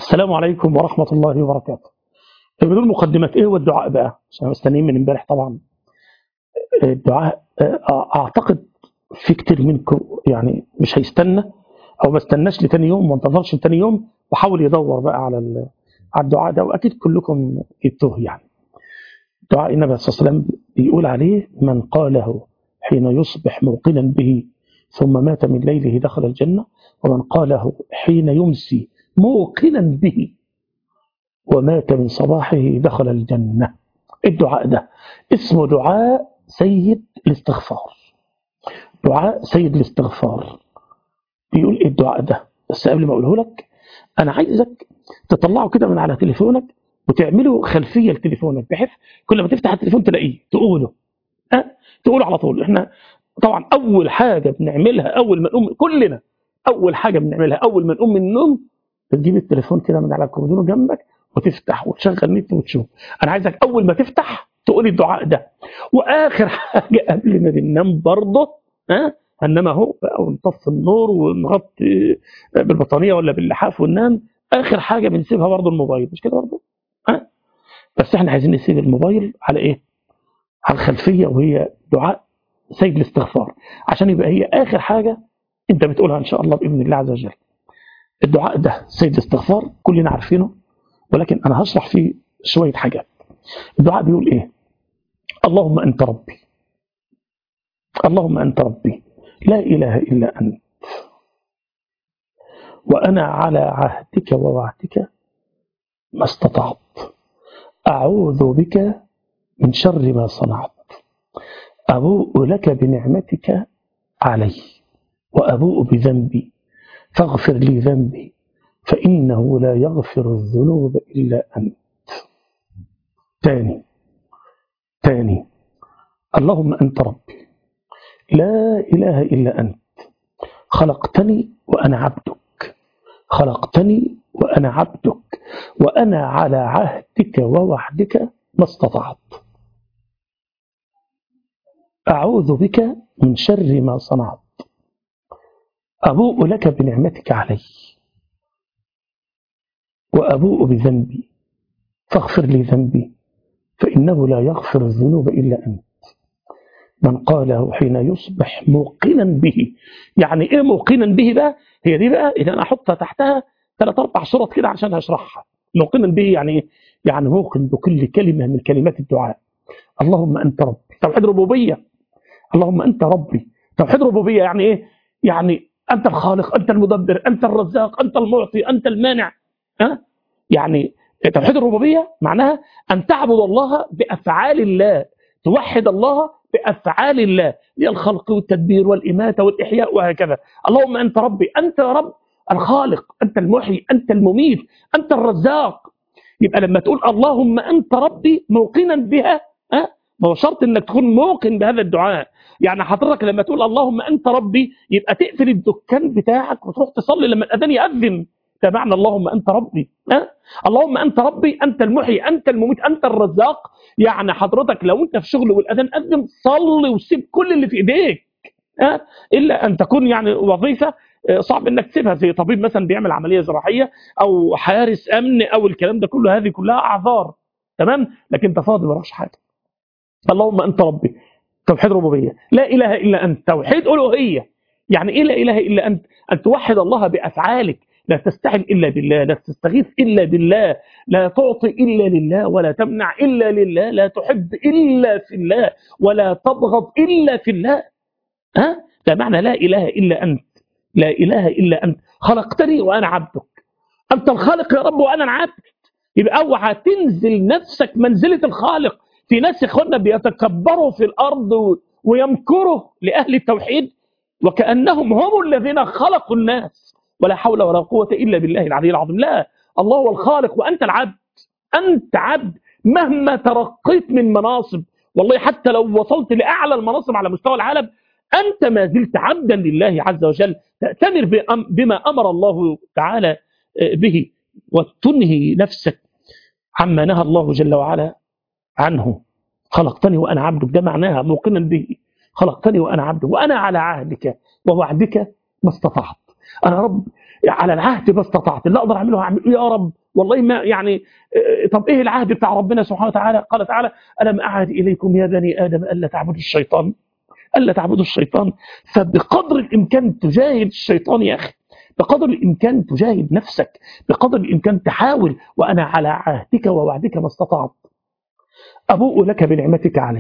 السلام عليكم ورحمة الله وبركاته بدون مقدمات ايه هو الدعاء بقى عشان مستنيين من امبارح طبعا الدعاء اعتقد في كتير منكم يعني مش هيستنى او ما استناش لتاني يوم ما انتظرش لتاني يوم وحاول يدور بقى على على الدعاء ده واكيد كلكم جبتوه يعني دعاء النبي صلى الله عليه وسلم بيقول عليه من قاله حين يصبح موقنا به ثم مات من ليله دخل الجنة ومن قاله حين يمسي موقنا به ومات من صباحه دخل الجنة الدعاء ده اسمه دعاء سيد الاستغفار دعاء سيد الاستغفار بيقول ايه الدعاء ده بس قبل ما اقوله لك انا عايزك تطلعه كده من على تليفونك وتعمله خلفيه لتليفونك بحيث كل ما تفتح التليفون تلاقيه تقوله أه؟ تقوله على طول احنا طبعا اول حاجه بنعملها اول ما نقوم كلنا اول حاجه بنعملها اول ما نقوم من النوم بتجيب التليفون كده من على الكمبيوتر جنبك وتفتح وتشغل نت وتشوف انا عايزك اول ما تفتح تقول الدعاء ده واخر حاجه قبل ما بننام برضه ها هننام اهو ونطفي النور ونغطي بالبطانيه ولا باللحاف وننام اخر حاجه بنسيبها برضه الموبايل مش كده برضه ها بس احنا عايزين نسيب الموبايل على ايه على الخلفيه وهي دعاء سيد الاستغفار عشان يبقى هي اخر حاجه انت بتقولها ان شاء الله باذن الله عز وجل الدعاء ده سيد الاستغفار كلنا عارفينه ولكن انا هشرح فيه شويه حاجات الدعاء بيقول ايه اللهم انت ربي اللهم انت ربي لا اله الا انت وانا على عهدك ووعدك ما استطعت اعوذ بك من شر ما صنعت ابوء لك بنعمتك علي وابوء بذنبي فاغفر لي ذنبي فإنه لا يغفر الذنوب إلا أنت تاني تاني اللهم أنت ربي لا إله إلا أنت خلقتني وأنا عبدك خلقتني وأنا عبدك وأنا على عهدك ووعدك ما استطعت أعوذ بك من شر ما صنعت أبوء لك بنعمتك علي وأبوء بذنبي فاغفر لي ذنبي فإنه لا يغفر الذنوب إلا أنت من قاله حين يصبح موقنا به يعني إيه موقنا به بقى هي دي بقى إذا أنا أحطها تحتها ثلاث أربع صورت كده عشان أشرحها موقنا به يعني إيه يعني موقن بكل كلمة من كلمات الدعاء اللهم أنت ربي توحيد ربوبية اللهم أنت ربي توحيد ربوبية يعني إيه يعني أنت الخالق أنت المدبر أنت الرزاق أنت المعطي أنت المانع أه؟ يعني توحيد الربوبية معناها أن تعبد الله بأفعال الله توحد الله بأفعال الله هي الخلق والتدبير والإماتة والإحياء وهكذا اللهم أنت ربي أنت يا رب الخالق أنت المحيي أنت المميت أنت الرزاق يبقى لما تقول اللهم أنت ربي موقنا بها أه؟ ما هو شرط انك تكون موقن بهذا الدعاء يعني حضرتك لما تقول اللهم انت ربي يبقى تقفل الدكان بتاعك وتروح تصلي لما الاذان ياذن ده معنى اللهم انت ربي أه؟ اللهم انت ربي انت المحيي انت المميت انت الرزاق يعني حضرتك لو انت في شغل والاذان اذن صلي وسيب كل اللي في ايديك أه؟ الا ان تكون يعني وظيفه صعب انك تسيبها زي طبيب مثلا بيعمل عمليه جراحيه او حارس امن او الكلام ده كله هذه كلها اعذار تمام لكن انت فاضي وراش حاجه اللهم انت ربي توحيد ربوبيه لا اله الا انت توحيد الوهيه يعني ايه لا اله الا انت ان توحد الله بافعالك لا تستحل إلا بالله لا تستغيث إلا بالله لا تعطي إلا لله ولا تمنع إلا لله لا تحب إلا في الله ولا تبغض إلا في الله ها ده معنى لا إله إلا أنت لا إله إلا أنت خلقتني وأنا عبدك أنت الخالق يا رب وأنا العبد يبقى اوعى تنزل نفسك منزلة الخالق في ناس اخوانا بيتكبروا في الأرض ويمكروا لأهل التوحيد وكأنهم هم الذين خلقوا الناس ولا حول ولا قوة إلا بالله العلي العظيم لا الله هو الخالق وأنت العبد أنت عبد مهما ترقيت من مناصب والله حتى لو وصلت لأعلى المناصب على مستوى العالم أنت ما زلت عبدا لله عز وجل تأتمر بما أمر الله تعالى به وتنهي نفسك عما نهى الله جل وعلا عنه خلقتني وأنا عبدك ده معناها موقنا به خلقتني وأنا عبدك وأنا على عهدك ووعدك ما استطعت أنا رب على العهد ما استطعت اللي اقدر اعمله هعمله يا رب والله ما يعني آه، طب ايه العهد بتاع ربنا سبحانه وتعالى قال تعالى الم اعهد اليكم يا بني ادم الا تعبدوا الشيطان الا تعبدوا الشيطان فبقدر الامكان تجاهد الشيطان يا اخي بقدر الامكان تجاهد نفسك بقدر الامكان تحاول وانا على عهدك ووعدك ما استطعت ابوء لك بنعمتك علي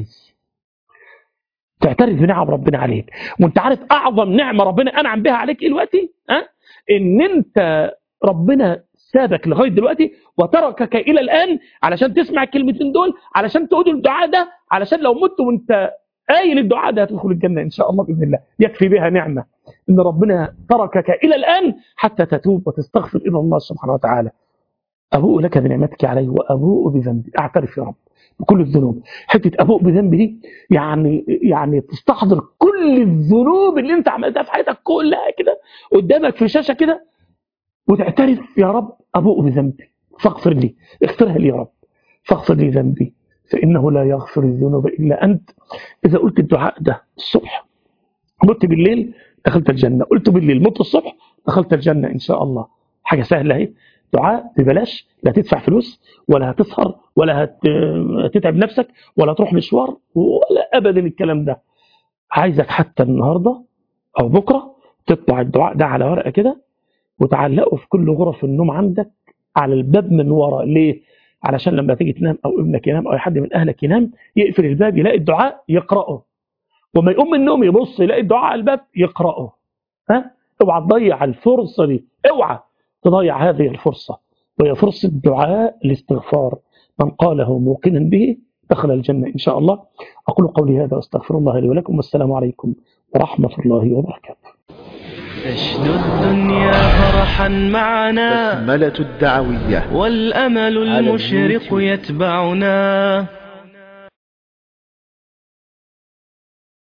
تعترف بنعم ربنا عليك وانت عارف اعظم نعمه ربنا انعم بها عليك ايه دلوقتي ها ان انت ربنا سابك لغايه دلوقتي وتركك الى الان علشان تسمع الكلمتين دول علشان تقول الدعاء ده علشان لو مت وانت قايل الدعاء ده هتدخل الجنه ان شاء الله باذن الله يكفي بها نعمه ان ربنا تركك الى الان حتى تتوب وتستغفر الى الله سبحانه وتعالى ابوء لك بنعمتك علي وابوء بذنبي اعترف يا رب بكل الذنوب حته ابوء بذنبي دي يعني يعني تستحضر كل الذنوب اللي انت عملتها في حياتك كلها كده قدامك في شاشه كده وتعترف يا رب ابوء بذنبي فاغفر لي اغفرها لي يا رب فاغفر لي ذنبي فانه لا يغفر الذنوب الا انت اذا قلت الدعاء ده الصبح قلت بالليل دخلت الجنه قلت بالليل مت الصبح دخلت الجنه ان شاء الله حاجه سهله اهي دعاء ببلاش لا تدفع فلوس ولا هتسهر ولا هت- هتتعب نفسك ولا تروح مشوار ولا ابدا الكلام ده عايزك حتى النهارده او بكره تطبع الدعاء ده على ورقه كده وتعلقه في كل غرف النوم عندك على الباب من ورا ليه؟ علشان لما تيجي تنام او ابنك ينام او أي حد من اهلك ينام يقفل الباب يلاقي الدعاء يقراه وما يقوم من النوم يبص يلاقي الدعاء على الباب يقراه ها اوعى تضيع الفرصه دي اوعى تضيع هذه الفرصه وهي فرصه دعاء الاستغفار من قاله موقنا به دخل الجنه ان شاء الله اقول قولي هذا واستغفر الله لي ولكم والسلام عليكم ورحمه الله وبركاته تشدو الدنيا فرحا معنا بسملة الدعوية والأمل على المشرق اليوتيوب. يتبعنا